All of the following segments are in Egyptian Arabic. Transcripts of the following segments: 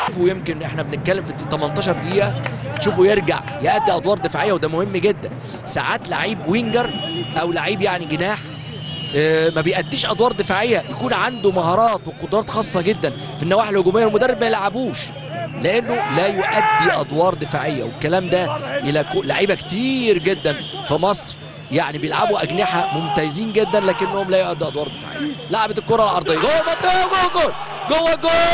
ويمكن احنا بنتكلم في 18 دقيقه تشوفه يرجع يأدي ادوار دفاعيه وده مهم جدا ساعات لعيب وينجر او لعيب يعني جناح آه، ما بيأديش ادوار دفاعيه يكون عنده مهارات وقدرات خاصه جدا في النواحي الهجوميه المدرب ما يلعبوش لانه لا يؤدي ادوار دفاعيه والكلام ده الى كو- لعيبه كتير جدا في مصر يعني بيلعبوا اجنحه ممتازين جدا لكنهم لا يؤدوا ادوار دفاعيه لعبت الكره العرضيه جوه منطقه جوه جول جوه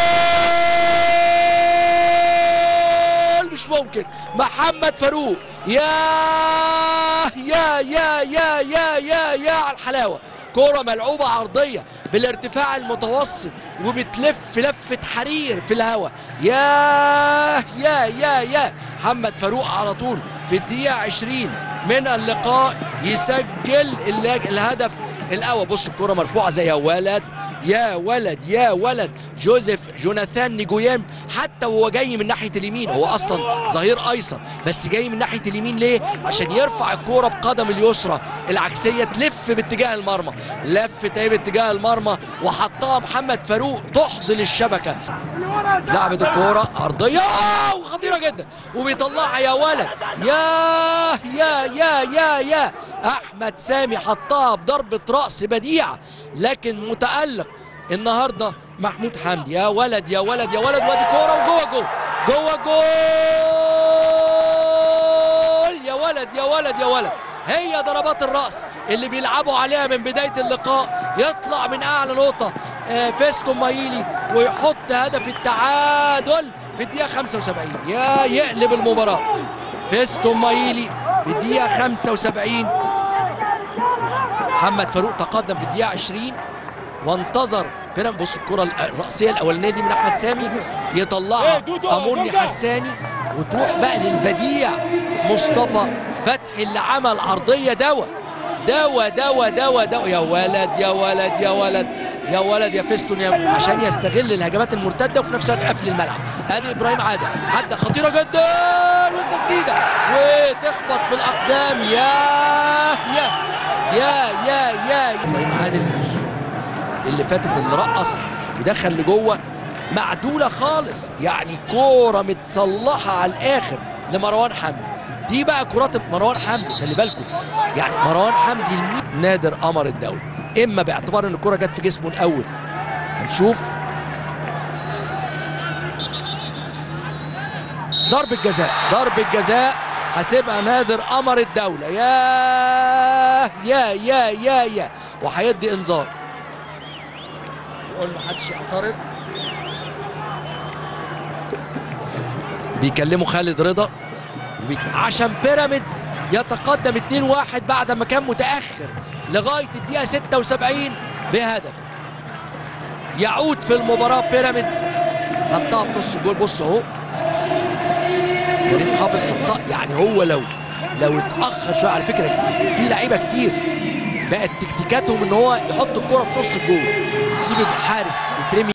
جول مش ممكن محمد فاروق يا يا يا يا يا يا يا على الحلاوه كرة ملعوبة عرضية بالارتفاع المتوسط وبتلف لفة حرير في الهواء يا يا يا يا محمد فاروق على طول في الدقيقة 20 من اللقاء يسجل الل- الهدف الأول بص الكرة مرفوعة زي يا ولد يا ولد يا ولد جوزيف جوناثان نيجويام حتى وهو جاي من ناحيه اليمين هو اصلا ظهير ايسر بس جاي من ناحيه اليمين ليه عشان يرفع الكوره بقدم اليسرى العكسيه تلف باتجاه المرمى لفت ايه باتجاه المرمى وحطها محمد فاروق تحضن الشبكه لعبت الكوره عرضيه آه، وخطيره جدا وبيطلعها يا ولد يا يا يا يا يا احمد سامي حطها بضربه راس بديعه لكن متالق النهارده محمود حمدي يا ولد يا ولد يا ولد وادي كوره وجوه جول جوه جول يا ولد يا ولد يا ولد هي ضربات الراس اللي بيلعبوا عليها من بدايه اللقاء يطلع من اعلى نقطه آه، فيستو مايلي ويحط هدف التعادل في الدقيقه 75 يا يقلب المباراه فيستو مايلي في الدقيقه 75 محمد فاروق تقدم في الدقيقه 20 وانتظر بيرام بص الكره الرأسية الأولانية دي من أحمد سامي يطلعها أموني حساني وتروح بقى للبديع مصطفى فتحي اللي عمل عرضية دوا دوا دوا دوا دوا يا ولد يا ولد يا ولد يا ولد يا فيستون يا عشان يستغل الهجمات المرتده وفي نفس الوقت قفل الملعب ادي ابراهيم عادل عدى خطيره جدا والتسديده وتخبط في الاقدام يا يا يا يا يا ابراهيم عادل بص اللي فاتت اللي رقص ودخل لجوه معدوله خالص يعني كوره متصلحه على الاخر لمروان حمدي دي بقى كرات مروان حمدي خلي بالكم يعني مروان حمدي المي- نادر قمر الدولي اما باعتبار ان الكره جت في جسمه الاول هنشوف ضربة جزاء ضربة جزاء حاسبها نادر قمر الدولة يا يا يا يا يا وهيدي انذار يقول له محدش يعترض بيكلموا خالد رضا وبي- عشان بيراميدز يتقدم 2-1 بعد ما كان متأخر لغاية الدقيقة 76 بهدف يعود في المباراة بيراميدز حطها في نص الجول بص اهو كريم حافظ حطها يعني هو لو لو اتأخر شوية على فكرة في, في لعيبة كتير بقت تكتيكاتهم ان هو يحط الكرة في نص الجول يسيب الحارس يترمي